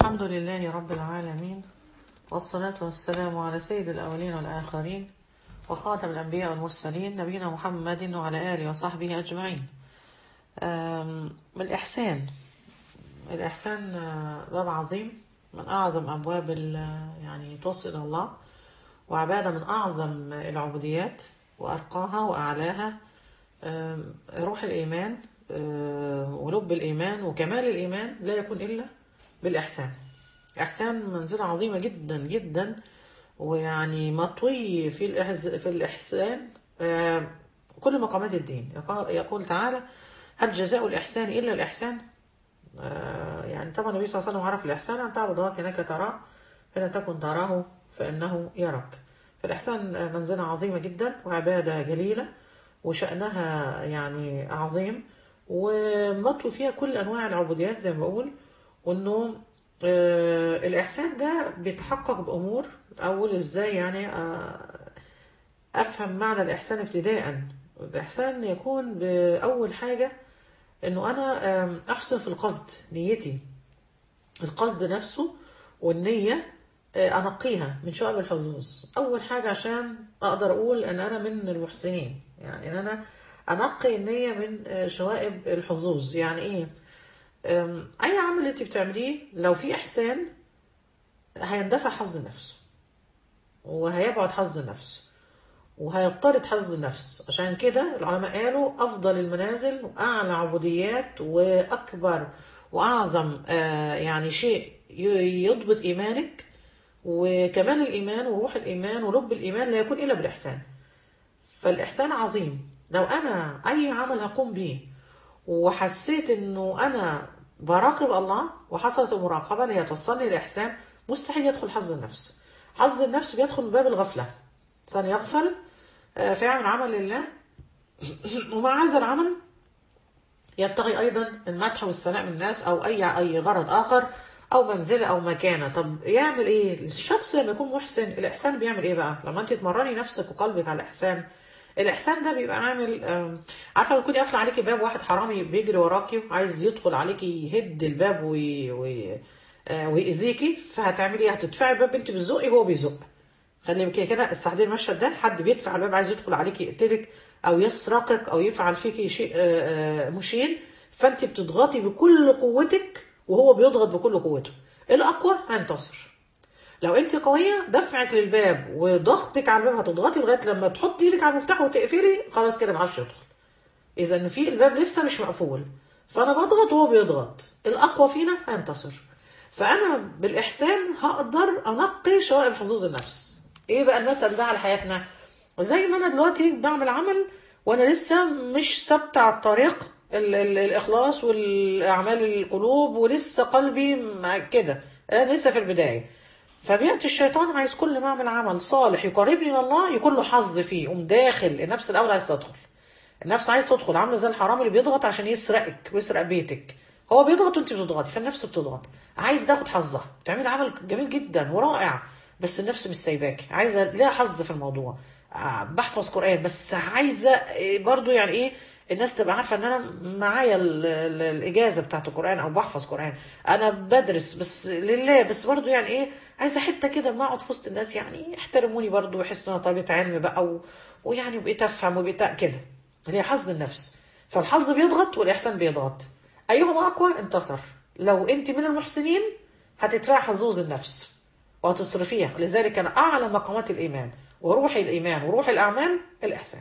الحمد لله رب العالمين والصلاة والسلام على سيد الأولين والآخرين وخاتم الأنبياء والمرسلين نبينا محمد وعلى آله وصحبه أجمعين أم، الإحسان الإحسان آه، باب عظيم من أعظم أبواب ال- يعني توصل إلى الله وعبادة من أعظم العبوديات وأرقاها وأعلاها آم، روح الإيمان آم، ولب الإيمان وكمال الإيمان لا يكون إلا بالإحسان إحسان منزلة عظيمة جدا جدا ويعني مطوي في الإحز- في الإحسان آم، كل مقامات الدين يقال- يقول تعالى هل جزاء الإحسان إلا الإحسان آه، يعني طبعا النبي صلى الله عليه وسلم عرف الإحسان أن تعبد الله كأنك تراه فإن تكن تراه فإنه يراك فالإحسان آه، منزلة عظيمة جدا وعبادة جليلة وشأنها يعني عظيم ومطلوب فيها كل أنواع العبوديات زي ما بقول وإنه آه، الإحسان ده بيتحقق بأمور أول إزاي يعني آه، أفهم معنى الإحسان ابتداء الإحسان يكون بأول حاجة إنه أنا آم، أحسن في القصد نيتي القصد نفسه والنية آه، أنقيها من شعب الحظوظ أول حاجة عشان أقدر أقول أن أنا من المحسنين يعني أن أنا أنقي النية من آه، شوائب الحظوظ يعني إيه آم، أي عمل أنت بتعمليه لو في إحسان هيندفع حظ النفس وهيبعد حظ النفس وهيضطرد حظ النفس عشان كده العلماء قالوا أفضل المنازل وأعلى عبوديات وأكبر وأعظم آه، يعني شيء ي- يضبط إيمانك وكمال الإيمان وروح الإيمان ولب الإيمان لا يكون إلا بالإحسان فالإحسان عظيم لو أنا أي عمل هقوم به وحسيت إنه أنا براقب الله وحصلت المراقبة اللي هتوصلني للإحسان مستحيل يدخل حظ النفس حظ النفس بيدخل من باب الغفلة إنسان يغفل آه، فيعمل عمل لله ومع هذا العمل يبتغي أيضا المدح والثناء من الناس أو أي أي غرض آخر أو منزلة أو مكانة طب يعمل إيه؟ الشخص لما يكون محسن الإحسان بيعمل إيه بقى؟ لما أنت تمرني نفسك وقلبك على الإحسان الإحسان ده بيبقى عامل آم، عارفة لو تكوني قافلة عليكي باب واحد حرامي بيجري وراكي وعايز يدخل عليكي يهد الباب وي... وي... آه، ويأذيكي فهتعملي إيه؟ هتدفعي الباب أنت بتزقي وهو بيزق خلي بالك كده استحضري المشهد ده حد بيدفع الباب عايز يدخل عليكي يقتلك او يسرقك او يفعل فيكي شيء آه، آه، مشين فانت بتضغطي بكل قوتك وهو بيضغط بكل قوته الاقوى هينتصر لو انت قويه دفعك للباب وضغطك على الباب هتضغطي لغايه لما تحطي ايدك على المفتاح وتقفلي خلاص كده ما عرفش يدخل اذا ان في الباب لسه مش مقفول فانا بضغط وهو بيضغط الاقوى فينا هينتصر فانا بالاحسان هقدر انقي شوائب حظوظ النفس ايه بقى المثل ده على حياتنا زي ما انا دلوقتي بعمل عمل وانا لسه مش ثابته على الطريق ال ال الاخلاص والاعمال القلوب ولسه قلبي مع كده انا لسه في البدايه فبيأتي الشيطان عايز كل ما اعمل عمل صالح يقربني من الله يكون له حظ فيه يقوم داخل النفس الاول عايز تدخل النفس عايز تدخل عامله زي الحرامي اللي بيضغط عشان يسرقك ويسرق بيتك هو بيضغط وانت بتضغطي فالنفس بتضغط عايز تاخد حظها بتعملي عمل جميل جدا ورائع بس النفس مش سايباكي عايزه ليها حظ في الموضوع آه، بحفظ قران بس عايزه إيه برضو يعني ايه الناس تبقى عارفه ان انا معايا ال- ال- الاجازه بتاعت القران او بحفظ قران انا بدرس بس لله بس برضو يعني ايه عايزه حته كده ما اقعد في وسط الناس يعني يحترموني برضو ويحسوا ان انا طالبه علم بقى و... ويعني وبقيت افهم وبقيت كده اللي هي حظ النفس فالحظ بيضغط والاحسان بيضغط ايهما اقوى انتصر لو انت من المحسنين هتدفع حظوظ النفس وهتصرفيها لذلك انا اعلى مقامات الايمان وروح الايمان وروح الاعمال الاحسان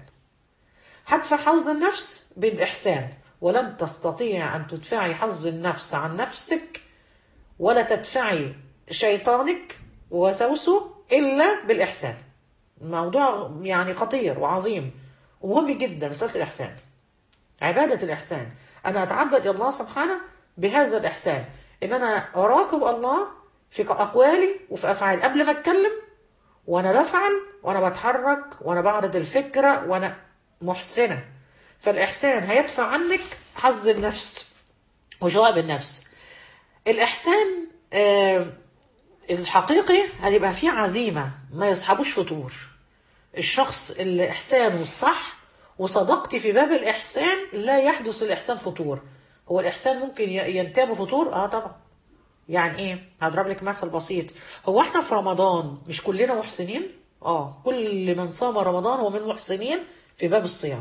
هدفع حظ النفس بالاحسان ولن تستطيع ان تدفعي حظ النفس عن نفسك ولا تدفعي شيطانك ووسوسه الا بالاحسان موضوع يعني خطير وعظيم ومهم جدا مساله الاحسان عبادة الإحسان أنا أتعبد إلى الله سبحانه بهذا الإحسان إن أنا أراقب الله في أقوالي وفي أفعالي قبل ما أتكلم وأنا بفعل وأنا بتحرك وأنا بعرض الفكرة وأنا محسنة فالإحسان هيدفع عنك حظ النفس وجواب النفس الإحسان آه الحقيقي هيبقى فيه عزيمة ما يصحبوش فتور الشخص اللي إحسانه الصح وصدقتي في باب الإحسان لا يحدث الإحسان فطور هو الإحسان ممكن ي- ينتاب فطور؟ آه طبعا يعني ايه هضرب لك مثل بسيط هو احنا في رمضان مش كلنا محسنين اه كل من صام رمضان هو من محسنين في باب الصيام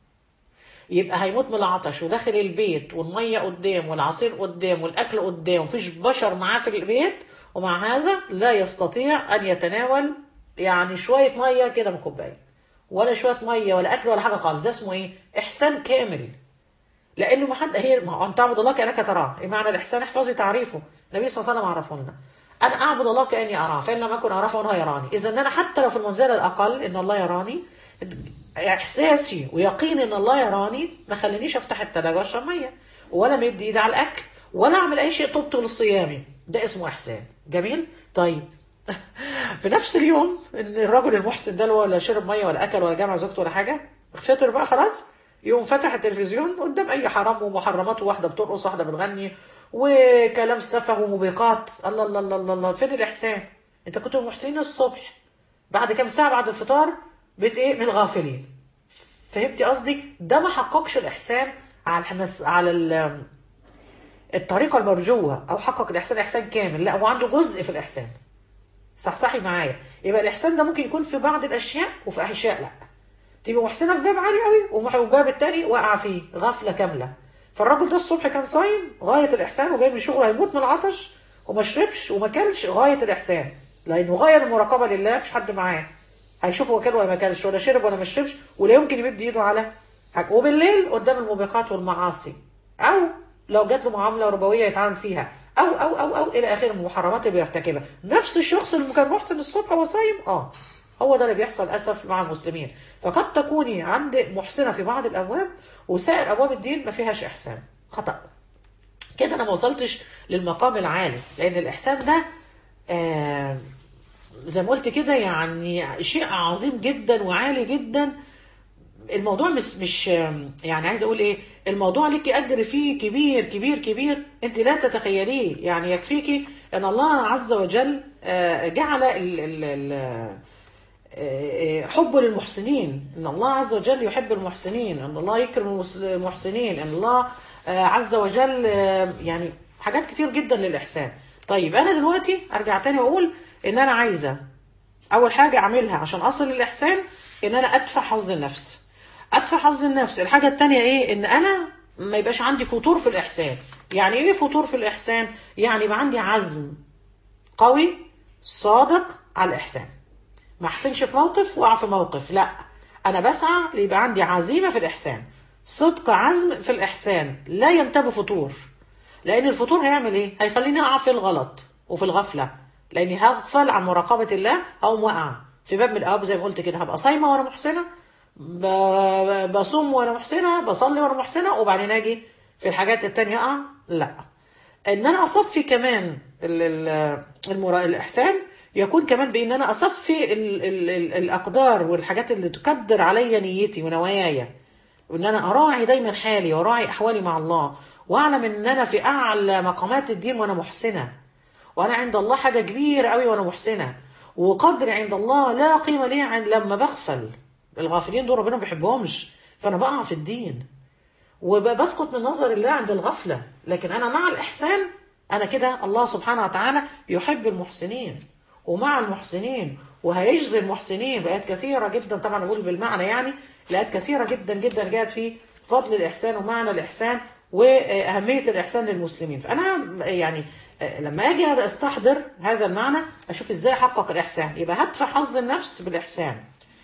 يبقى هيموت من العطش وداخل البيت والميه قدام والعصير قدام والاكل قدام مفيش بشر معاه في البيت ومع هذا لا يستطيع ان يتناول يعني شويه ميه كده من كوبايه ولا شويه ميه ولا اكل ولا حاجه خالص ده اسمه ايه احسان كامل لانه ما حد هي ما هو ان تعبد الله كانك تراه ايه معنى الاحسان احفظي تعريفه النبي صلى الله عليه وسلم عرفه لنا انا اعبد الله كاني اراه فان لم اكن اراه فهو يراني اذا انا حتى لو في المنزله الاقل ان الله يراني احساسي ويقيني ان الله يراني ما خلينيش افتح التلاجه واشرب ميه ولا مد ايدي على الاكل ولا اعمل اي شيء تبطل صيامي ده اسمه احسان جميل طيب في نفس اليوم ان الرجل المحسن ده اللي هو لا شرب ميه ولا اكل ولا جامع زوجته ولا حاجه فطر بقى خلاص يقوم فتح التلفزيون قدام اي حرام ومحرمات وواحده بترقص واحده بتغني وكلام سفه وموبقات الله الله الله الله, الله. فين الاحسان انت كنتوا محسنين الصبح بعد كام ساعه بعد الفطار بقيت ايه من الغافلين فهمتي قصدي ده ما حققش الاحسان على الحماس على ال- الطريقه المرجوه او حقق الاحسان احسان كامل لا هو عنده جزء في الاحسان صحصحي معايا يبقى الاحسان ده ممكن يكون في بعض الاشياء وفي اشياء لا تبقى محسنه في باب عالي قوي ومح- وباب التاني واقعه فيه غفله كامله فالراجل ده الصبح كان صايم غايه الاحسان وجاي من شغله هيموت من العطش وما شربش وما كلش غايه الاحسان لانه غايه المراقبه لله مفيش حد معاه هيشوف هو كل ولا ما كلش ولا شرب ولا ما شربش ولا يمكن يمد ايده على حاجه وبالليل قدام الموبقات والمعاصي او لو جات له معامله ربويه يتعامل فيها او او او او الى اخره من المحرمات اللي بيرتكبها نفس الشخص اللي كان محسن الصبح وهو صايم اه هو ده اللي بيحصل اسف مع المسلمين فقد تكوني عند محسنه في بعض الابواب وسائر ابواب الدين ما فيهاش احسان خطا كده انا ما وصلتش للمقام العالي لان الاحسان ده آه زي ما قلت كده يعني شيء عظيم جدا وعالي جدا الموضوع مش مش يعني عايز اقول ايه الموضوع ليكي اجر فيه كبير كبير كبير انت لا تتخيليه يعني يكفيكي ان الله عز وجل آه، جعل ال ال ال آه، حبه للمحسنين ان الله عز وجل يحب المحسنين ان الله يكرم المس- المحسنين ان الله آه، عز وجل آه، يعني حاجات كتير جدا للاحسان طيب انا دلوقتي ارجع تاني واقول ان انا عايزه اول حاجه اعملها عشان اصل للاحسان ان انا ادفع حظ النفس ادفع حظ النفس الحاجه التانية ايه ان انا ما يبقاش عندي فتور في الاحسان يعني ايه فتور في الاحسان يعني يبقى عندي عزم قوي صادق على الاحسان ما احسنش في موقف واقع في موقف لا انا بسعى ليبقى عندي عزيمه في الاحسان صدق عزم في الاحسان لا ينتبه فتور لان الفتور هيعمل ايه هيخليني اقع في الغلط وفي الغفله لاني هغفل عن مراقبه الله او واقع في باب من الابواب زي ما قلت كده هبقى صايمه وانا محسنه ب- بصوم وانا محسنه بصلي وانا محسنه وبعدين اجي في الحاجات التانية اقع لا ان انا اصفي كمان ال- ال- المرا... الاحسان يكون كمان بان انا اصفي ال... ال... ال... الاقدار والحاجات اللي تقدر عليا نيتي ونواياي وان انا اراعي دايما حالي واراعي احوالي مع الله واعلم ان انا في اعلى مقامات الدين وانا محسنه وانا عند الله حاجه كبيره قوي وانا محسنه وقدري عند الله لا قيمه ليه عند لما بغفل الغافلين دول ربنا ما بيحبهمش فانا بقع في الدين وبسقط من نظر الله عند الغفلة لكن أنا مع الإحسان أنا كده الله سبحانه وتعالى يحب المحسنين ومع المحسنين وهيجزي المحسنين بآيات كثيرة جدا طبعا أقول بالمعنى يعني لآيات كثيرة جدا جدا جاءت في فضل الإحسان ومعنى الإحسان وأهمية الإحسان للمسلمين فأنا يعني لما أجي أستحضر هذا المعنى أشوف إزاي أحقق الإحسان يبقى هدفع حظ النفس بالإحسان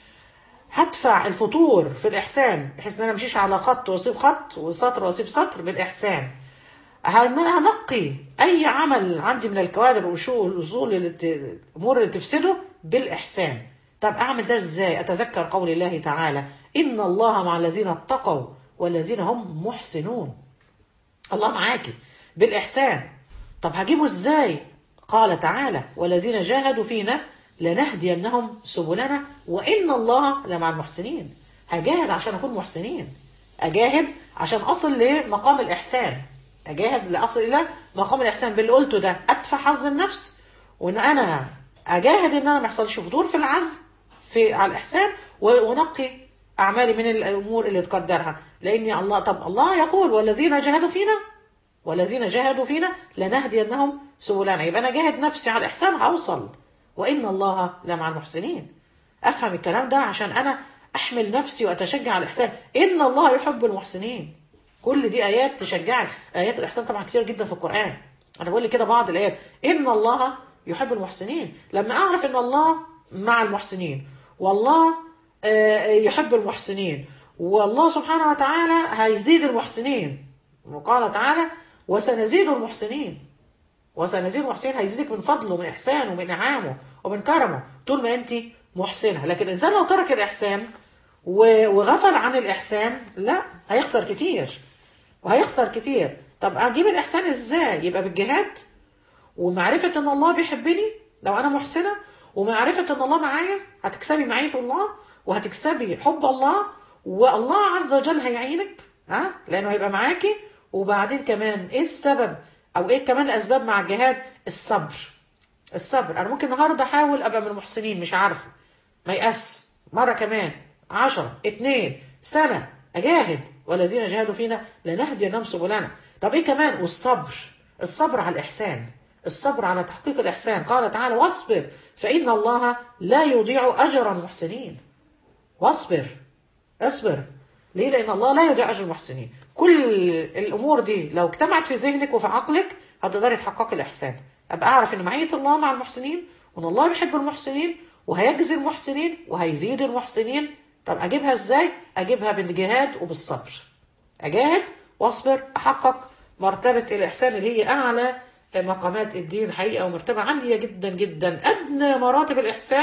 هدفع الفطور في الإحسان بحيث إن أنا مشيش على خط وأسيب خط وسطر وأسيب سطر بالإحسان هن- هنقي أي عمل عندي من الكوادر والشؤون الأصول اللي ت- الأمور اللي تفسده بالإحسان طب أعمل ده إزاي أتذكر قول الله تعالى إن الله مع الذين اتقوا والذين هم محسنون الله معاكي بالإحسان طب هجيبه إزاي قال تعالى والذين جاهدوا فينا لنهدينهم سبلنا وإن الله لمع المحسنين هجاهد عشان أكون محسنين أجاهد عشان أصل لمقام الإحسان أجاهد لأصل إلى مقام الإحسان باللي قلته ده أدفع حظ النفس وإن أنا أجاهد إن أنا ما يحصلش فضول في العزم في على الإحسان ونقي أعمالي من الأمور اللي تقدرها لأن الله طب الله يقول والذين جاهدوا فينا والذين جاهدوا فينا لنهدينهم سبلنا يبقى انا جاهد نفسي على الاحسان هوصل وان الله لمع المحسنين افهم الكلام ده عشان انا احمل نفسي واتشجع على الاحسان ان الله يحب المحسنين كل دي ايات تشجعك ايات الاحسان طبعا كتير جدا في القران انا بقول لك كده بعض الايات ان الله يحب المحسنين لما اعرف ان الله مع المحسنين والله آه، يحب المحسنين والله سبحانه وتعالى هيزيد المحسنين وقال تعالى وسنزيد المحسنين وسنزيد المحسنين هيزيدك من فضله ومن احسانه ومن انعامه ومن كرمه طول ما انت محسنه لكن الانسان لو ترك الاحسان و- وغفل عن الاحسان لا هيخسر كتير وهيخسر كتير طب اجيب الاحسان ازاي يبقى بالجهاد ومعرفة ان الله بيحبني لو انا محسنة ومعرفة ان الله معايا هتكسبي معية الله وهتكسبي حب الله والله عز وجل هيعينك ها لانه هيبقى معاكي وبعدين كمان ايه السبب او ايه كمان الاسباب مع الجهاد الصبر الصبر انا ممكن النهارده احاول ابقى من المحسنين مش عارفه ما يأس مرة كمان عشرة اتنين سنة أجاهد والذين جاهدوا فينا لنهدينهم سبلنا طب إيه كمان والصبر الصبر على الإحسان الصبر على تحقيق الإحسان قال تعالى واصبر فإن الله لا يضيع أجر المحسنين واصبر اصبر ليه لأن الله لا يضيع أجر المحسنين كل الأمور دي لو اجتمعت في ذهنك وفي عقلك هتقدري تحققي الإحسان أبقى أعرف إن معية الله مع المحسنين وإن الله بيحب المحسنين وهيجزي المحسنين وهيزيد المحسنين طب أجيبها إزاي؟ أجيبها بالجهاد وبالصبر أجاهد واصبر أحقق مرتبة الإحسان اللي هي أعلى مقامات الدين حقيقة ومرتبة عالية جدا جدا أدنى مراتب الإحسان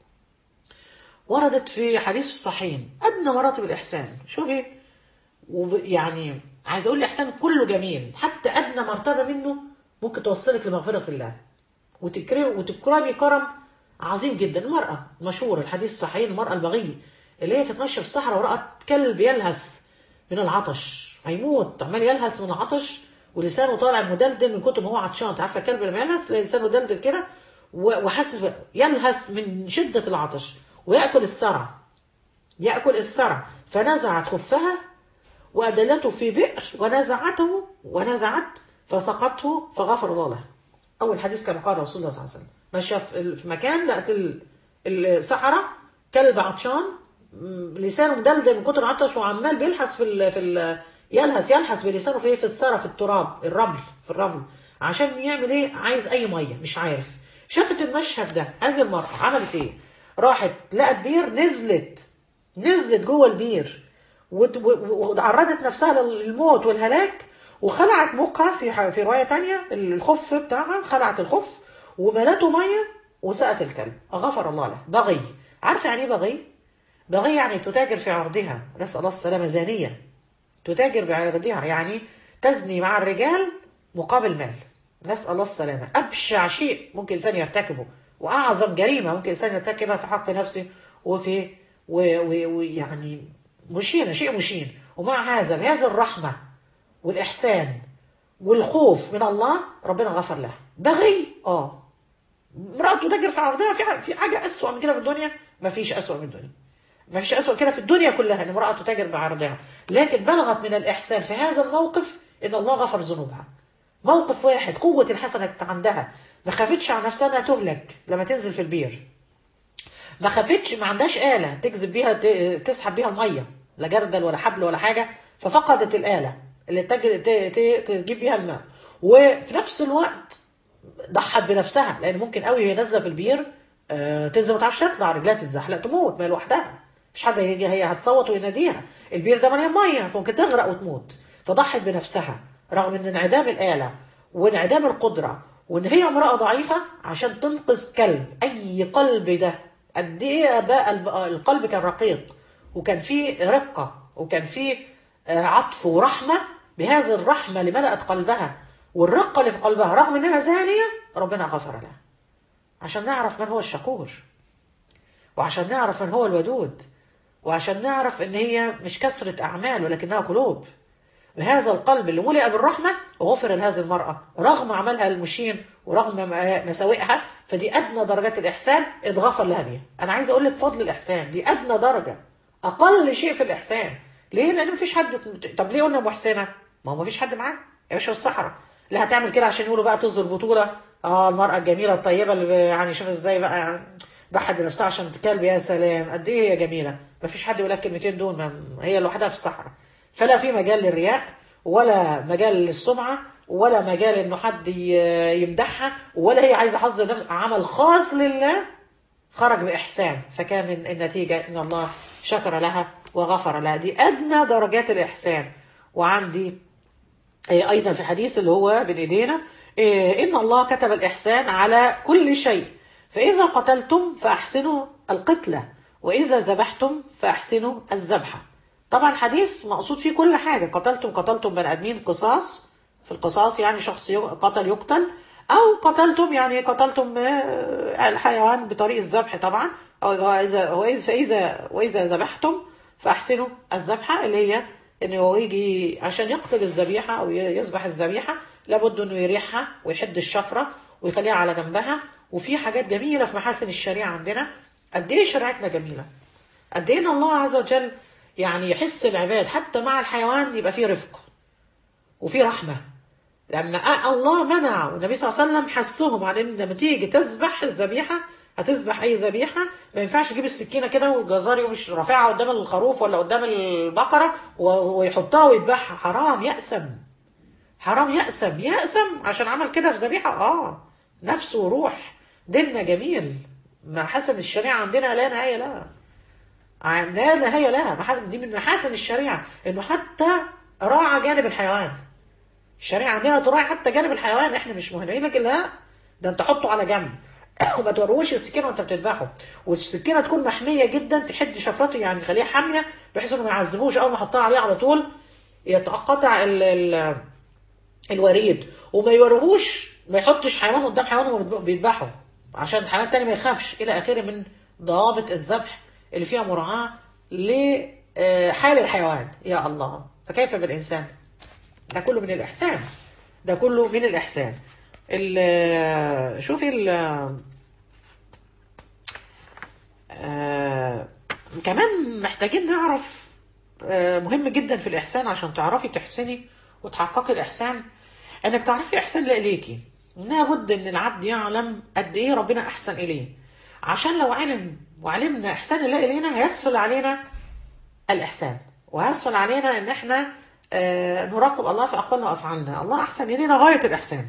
وردت في حديث الصحيح أدنى مراتب الإحسان شوفي وب- يعني عايز أقول الإحسان كله جميل حتى أدنى مرتبة منه ممكن توصلك لمغفرة الله وتكرمي وتكرمي كرم عظيم جدا المرأة مشهور الحديث الصحيح المرأة البغية اللي هي كانت ماشية في الصحراء ورأت كلب يلهث من العطش هيموت عمال يلهث من العطش ولسانه طالع مدلدل من كتر ما هو عطشان انت عارفه الكلب لما يلهث تلاقي لسانه دلدل كده و- وحاسس ب- يلهث من شده العطش وياكل الثرى ياكل الثرى فنزعت خفها وأدلته في بئر ونزعته ونزعت فسقته فغفر الله له أول حديث كما قال رسول الله صلى الله عليه وسلم ماشية في في مكان لقت ال- الصحراء كلب عطشان م- لسانه مدلدل من كتر العطش وعمال بيلحس في ال في ال يلهث يلحس بلسانه في ايه في الثرى في التراب الرمل في الرمل عشان يعمل ايه عايز اي ميه مش عارف شافت المشهد ده هذه المرأة عملت ايه راحت لقت بير نزلت نزلت جوه البير وت- و- و- وعرضت نفسها للموت والهلاك وخلعت مخها في ح- في روايه تانية الخف بتاعها خلعت الخف وملته ميه وسقت الكلب غفر الله له بغي عارفه يعني ايه بغي؟ بغي يعني تتاجر في عرضها نسال الله السلامه زانيه تتاجر بعرضها يعني تزني مع الرجال مقابل مال نسأل الله السلامة أبشع شيء ممكن إنسان يرتكبه وأعظم جريمة ممكن إنسان يرتكبها في حق نفسه وفي ويعني و... و... يعني مشينة شيء مشين ومع هذا بهذه الرحمة والإحسان والخوف من الله ربنا غفر له بغي اه امرأة تتاجر في عرضها في ح- في حاجة أسوأ من كده في الدنيا مفيش أسوأ من الدنيا ما فيش أسوأ كده في الدنيا كلها ان امرأة تتاجر بعرضها لكن بلغت من الإحسان في هذا الموقف ان الله غفر ذنوبها موقف واحد قوة الحسنة كانت عندها ما خافتش على نفسها انها تهلك لما تنزل في البير ما خافتش ما عندهاش آلة تجذب بيها ت- تسحب بيها المية لا جردل ولا حبل ولا حاجة ففقدت الآلة اللي تج- ت- ت- تجيب بيها الماء وفي نفس الوقت ضحت بنفسها لان ممكن قوي وهي نازله في البير آه، تنزل ما تعرفش تطلع رجلها تتزحلق تموت ما هي لوحدها مش حد هيجي هي هتصوت ويناديها البير ده مليان ميه فممكن تغرق وتموت فضحت بنفسها رغم ان انعدام الاله وانعدام القدره وان هي امراه ضعيفه عشان تنقذ كلب اي قلب ده قد ايه بقى الب- القلب كان رقيق وكان فيه رقه وكان فيه آه، عطف ورحمه بهذه الرحمه اللي ملأت قلبها والرقه اللي في قلبها رغم انها زانيه ربنا غفر لها عشان نعرف من هو الشكور وعشان نعرف من هو الودود وعشان نعرف ان هي مش كثرة اعمال ولكنها قلوب بهذا القلب اللي ملئ بالرحمة غفر لهذه المرأة رغم عملها المشين ورغم م- مساوئها فدي أدنى درجات الإحسان اتغفر لها بيها أنا عايز أقول لك فضل الإحسان دي أدنى درجة أقل شيء في الإحسان ليه؟ لأن مفيش حد طب ليه قلنا محسنة؟ ما هو مفيش حد معاه هي مش في الصحراء لا هتعمل كده عشان يقولوا بقى تظهر بطوله اه المراه الجميله الطيبه اللي يعني شوف ازاي بقى يعني ضحت بنفسها عشان تكلب يا سلام قد ايه هي جميله مفيش حد يقول لك الكلمتين دول ما هي لوحدها في الصحراء فلا في مجال للرياء ولا مجال للسمعه ولا مجال انه حد ي- يمدحها ولا هي عايزه حظ نفس عمل خاص لله خرج بإحسان فكان النتيجة إن الله شكر لها وغفر لها دي أدنى درجات الإحسان وعندي إيه، أيضا في الحديث اللي هو بين إيدينا إيه، إن الله كتب الإحسان على كل شيء فإذا قتلتم فأحسنوا القتلة وإذا ذبحتم فأحسنوا الذبحة طبعا حديث مقصود فيه كل حاجة قتلتم قتلتم بني آدمين قصاص في القصاص يعني شخص يق- قتل يقتل أو قتلتم يعني قتلتم آه، الحيوان بطريق الذبح طبعا أو وإذا وإذا فإذا وإذا ذبحتم فأحسنوا الذبحة اللي هي إنه هو يجي عشان يقتل الذبيحة أو ي- يذبح الذبيحة لابد إنه يريحها ويحد الشفرة ويخليها على جنبها وفي حاجات جميلة في محاسن الشريعة عندنا قد إيه شريعتنا جميلة قد إيه إن الله عز وجل يعني يحس العباد حتى مع الحيوان يبقى فيه رفق وفي رحمة لما أ- الله منع والنبي صلى الله عليه وسلم حثهم على ان لما تيجي تذبح الذبيحه هتذبح اي ذبيحه ما ينفعش تجيب السكينه كده والجزار يقوم مش رافعها قدام الخروف ولا قدام البقره و- ويحطها ويذبحها حرام يأسم حرام يأسم يأسم عشان عمل كده في ذبيحه اه نفس وروح ديننا جميل محاسن الشريعه عندنا لا نهايه لها ع- لا نهايه لها محاسن دي من محاسن الشريعه انه حتى راعى جانب الحيوان الشريعه عندنا تراعي حتى جانب الحيوان احنا مش مهملين لكن لا ده انت حطه على جنب وما تروش السكينه وانت بتذبحه والسكينه تكون محميه جدا تحد شفرته يعني تخليها حاميه بحيث انه ما يعذبوش اول ما احطها عليه على طول يتقطع ال ال الوريد وما يوريهوش ما يحطش حيوان قدام حيوان وهو بيذبحه عشان الحيوان التاني ما يخافش الى اخره من ضوابط الذبح اللي فيها مراعاه لحال الحيوان يا الله فكيف بالانسان ده كله من الإحسان ده كله من الإحسان ال- شوفي ال آه، كمان محتاجين نعرف آه، مهم جدا في الإحسان عشان تعرفي تحسني وتحققي الإحسان إنك تعرفي إحسان لا إليكي لابد إن العبد يعلم قد إيه ربنا أحسن إليه عشان لو علم وعلمنا إحسان الله إلينا هيسهل علينا الإحسان ويسهل علينا إن إحنا آه، نراقب الله في أقوالنا وأفعالنا الله أحسن إلينا غاية الإحسان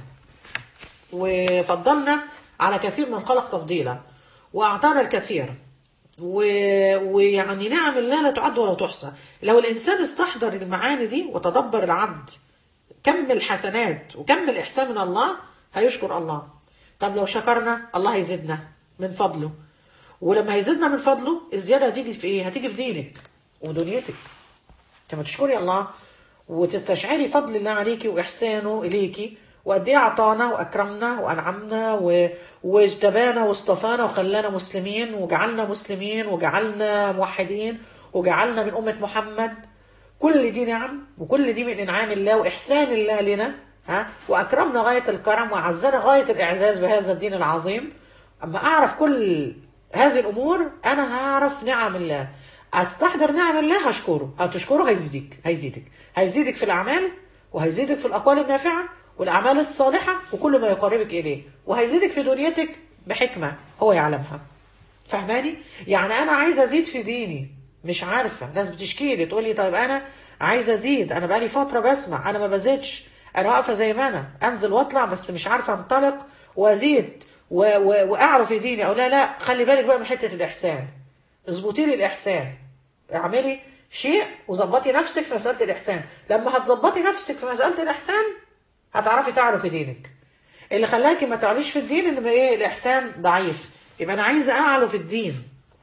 وفضلنا على كثير من خلق تفضيلا وأعطانا الكثير و... ويعني نعم الله لا تعد ولا تحصى لو الإنسان استحضر المعاني دي وتدبر العبد كم الحسنات وكم الإحسان من الله هيشكر الله طب لو شكرنا الله هيزيدنا من فضله ولما هيزيدنا من فضله الزيادة هتيجي في إيه؟ هتيجي في دينك ودنيتك لما تشكري الله وتستشعري فضل الله عليكي واحسانه اليكي وقد ايه اعطانا واكرمنا وانعمنا و... واجتبانا واصطفانا وخلانا مسلمين وجعلنا مسلمين وجعلنا موحدين وجعلنا من امه محمد كل دي نعم وكل دي من انعام الله واحسان الله لنا ها واكرمنا غايه الكرم واعزنا غايه الاعزاز بهذا الدين العظيم اما اعرف كل هذه الامور انا هعرف نعم الله استحضر نعم الله هشكره هتشكره هيزيدك هيزيدك هيزيدك في الاعمال وهيزيدك في الاقوال النافعه والاعمال الصالحه وكل ما يقربك اليه وهيزيدك في دنيتك بحكمه هو يعلمها فهماني يعني انا عايزه ازيد في ديني مش عارفه ناس بتشكي لي تقول لي طيب انا عايزه ازيد انا بقالي فتره بسمع انا ما بزيدش انا واقفه زي ما انا انزل واطلع بس مش عارفه انطلق وازيد و... و... واعرف في ديني او لا لا خلي بالك بقى من حته الاحسان اظبطي لي الاحسان اعملي شيء وظبطي نفسك في مساله الاحسان لما هتظبطي نفسك في مساله الاحسان هتعرفي تعلوا في دينك اللي خلاكي ما تعليش في الدين ان ايه الاحسان ضعيف يبقى انا عايزه اعلو في الدين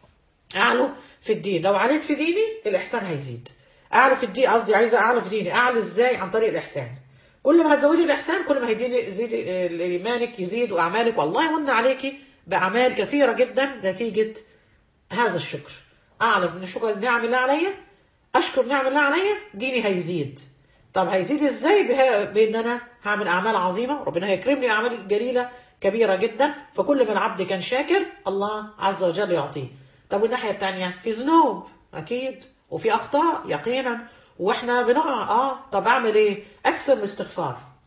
اعلو في الدين لو عليت في ديني الاحسان هيزيد اعلو في الدين قصدي عايزه اعلو في ديني اعلو ازاي عن طريق الاحسان كل ما هتزودي الاحسان كل ما هيديني يزيد آه، ايمانك يزيد واعمالك والله يمن عليكي باعمال كثيره جدا نتيجه هذا الشكر اعرف ان شكر النعم الله عليا اشكر نعم الله عليا ديني هيزيد طب هيزيد ازاي بها بان انا هعمل اعمال عظيمه ربنا هيكرمني اعمال جليله كبيره جدا فكل ما العبد كان شاكر الله عز وجل يعطيه طب والناحيه الثانيه في ذنوب اكيد وفي اخطاء يقينا واحنا بنقع اه طب اعمل ايه اكثر من استغفار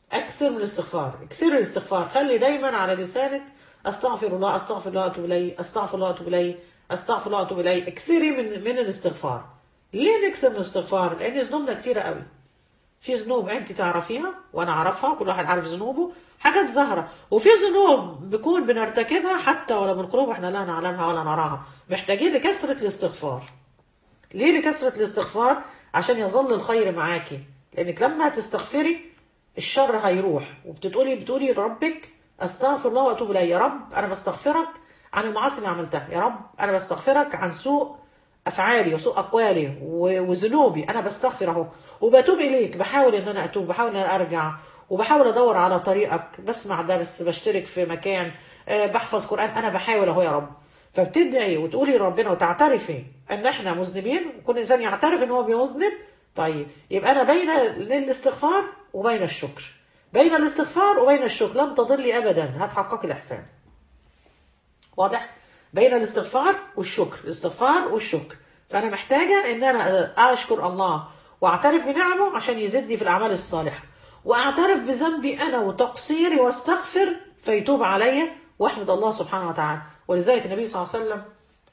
اكثر من الاستغفار اكثر الاستغفار خلي دايما على لسانك استغفر الله استغفر الله واتوب اليه استغفر الله واتوب اليه استغفر الله واتوب اليه اكثري من من الاستغفار ليه نكسر من الاستغفار لان ذنوبنا كتيره قوي في ذنوب انت تعرفيها وانا اعرفها كل واحد عارف ذنوبه حاجات ظاهره وفي ذنوب بيكون بنرتكبها حتى ولا بالقلوب احنا لا نعلمها ولا نراها محتاجين لكثره الاستغفار ليه لكثره الاستغفار عشان يظل الخير معاكي لانك لما تستغفري الشر هيروح وبتقولي بتقولي لربك استغفر الله واتوب اليه يا رب انا بستغفرك عن المعاصي اللي عملتها يا رب انا بستغفرك عن سوء افعالي وسوء اقوالي و- وذنوبي انا بستغفر اهو وبتوب اليك بحاول ان انا اتوب بحاول ان انا ارجع وبحاول ادور على طريقك بسمع درس بشترك في مكان آه، بحفظ قران انا بحاول اهو يا رب فبتدعي وتقولي لربنا وتعترفي ان احنا مذنبين وكل انسان يعترف ان هو بيذنب طيب يبقى انا بين الاستغفار وبين الشكر بين الاستغفار وبين الشكر لن تضلي ابدا هتحققي الاحسان واضح بين الاستغفار والشكر الاستغفار والشكر فانا محتاجه ان انا اشكر الله واعترف بنعمه عشان يزيدني في الاعمال الصالحه واعترف بذنبي انا وتقصيري واستغفر فيتوب علي واحمد الله سبحانه وتعالى ولذلك النبي صلى الله عليه وسلم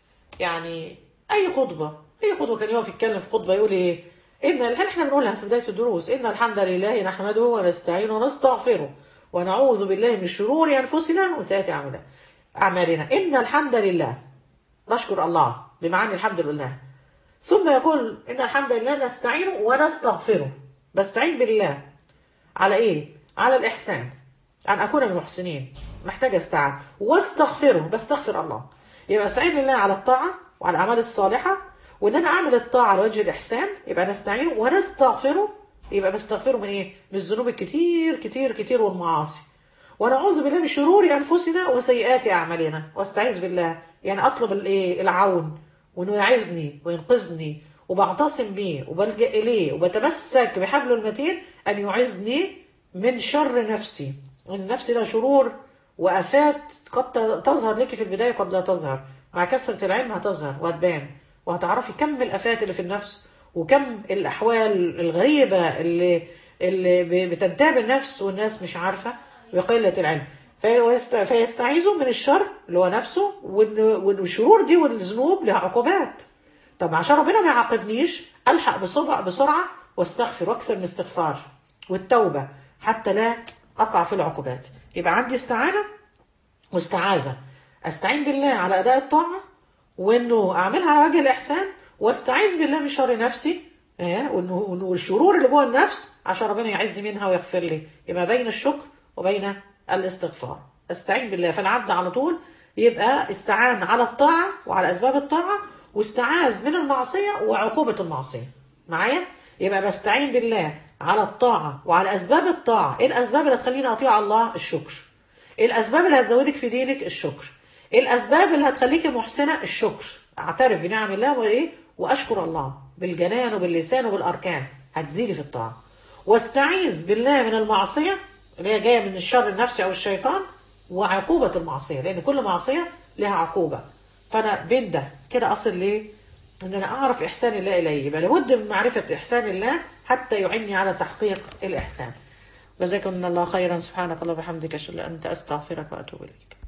يعني اي خطبه اي خطبه كان يقف يتكلم في خطبه يقول ايه ان اللي احنا بنقولها في بدايه الدروس ان الحمد لله نحمده ونستعينه ونستغفره ونعوذ بالله من شرور انفسنا وسيئات اعمالنا اعمالنا ان الحمد لله نشكر الله بمعنى الحمد لله ثم يقول ان الحمد لله نستعينه ونستغفره بستعين بالله على ايه على الاحسان ان اكون من المحسنين محتاجه استعان واستغفره بستغفر الله يبقى استعين بالله على الطاعه وعلى الاعمال الصالحه وان انا اعمل الطاعه على وجه الاحسان يبقى نستعينه ونستغفره يبقى بستغفره من ايه من الذنوب الكتير كتير كتير والمعاصي ونعوذ بالله من شرور انفسنا وسيئات اعمالنا واستعيذ بالله يعني اطلب الايه العون وانه يعزني وينقذني وبعتصم بيه وبلجا اليه وبتمسك بحبله المتين ان يعزني من شر نفسي النفس لها شرور وافات قد تظهر لك في البدايه قد لا تظهر مع كثره العلم هتظهر وهتبان وهتعرفي كم الافات اللي في النفس وكم الاحوال الغريبه اللي اللي بتنتاب النفس والناس مش عارفه بقله العلم فيست- فيستعيذوا من الشر اللي هو نفسه وإن- وإن الشرور دي والذنوب لها عقوبات طب عشان ربنا ما يعاقبنيش الحق بسرعه بسرعه واستغفر واكثر من الاستغفار والتوبه حتى لا اقع في العقوبات يبقى عندي استعانه واستعاذه استعين بالله على اداء الطاعه وانه اعملها على وجه الاحسان واستعيذ بالله من شر نفسي إيه؟ وانه وإنه الشرور اللي جوه النفس عشان ربنا يعزني منها ويغفر لي يبقى بين الشكر وبين الاستغفار استعين بالله فالعبد على طول يبقى استعان على الطاعه وعلى اسباب الطاعه واستعاذ من المعصيه وعقوبه المعصيه معايا يبقى بستعين بالله على الطاعه وعلى اسباب الطاعه ايه الاسباب اللي تخليني اطيع الله الشكر ايه الاسباب اللي هتزودك في دينك الشكر ايه الاسباب اللي هتخليكي محسنه الشكر اعترف بنعم الله وايه واشكر الله بالجنان وباللسان وبالاركان هتزيدي في الطاعه واستعيذ بالله من المعصيه اللي هي جايه من الشر النفسي او الشيطان وعقوبه المعصيه لان كل معصيه لها عقوبه فانا بين ده كده اصل ليه ان انا اعرف احسان الله الي يبقى لابد من معرفه احسان الله حتى يعني على تحقيق الاحسان جزاكم الله خيرا سبحانك اللهم وبحمدك اشهد ان لا اله الا انت استغفرك واتوب اليك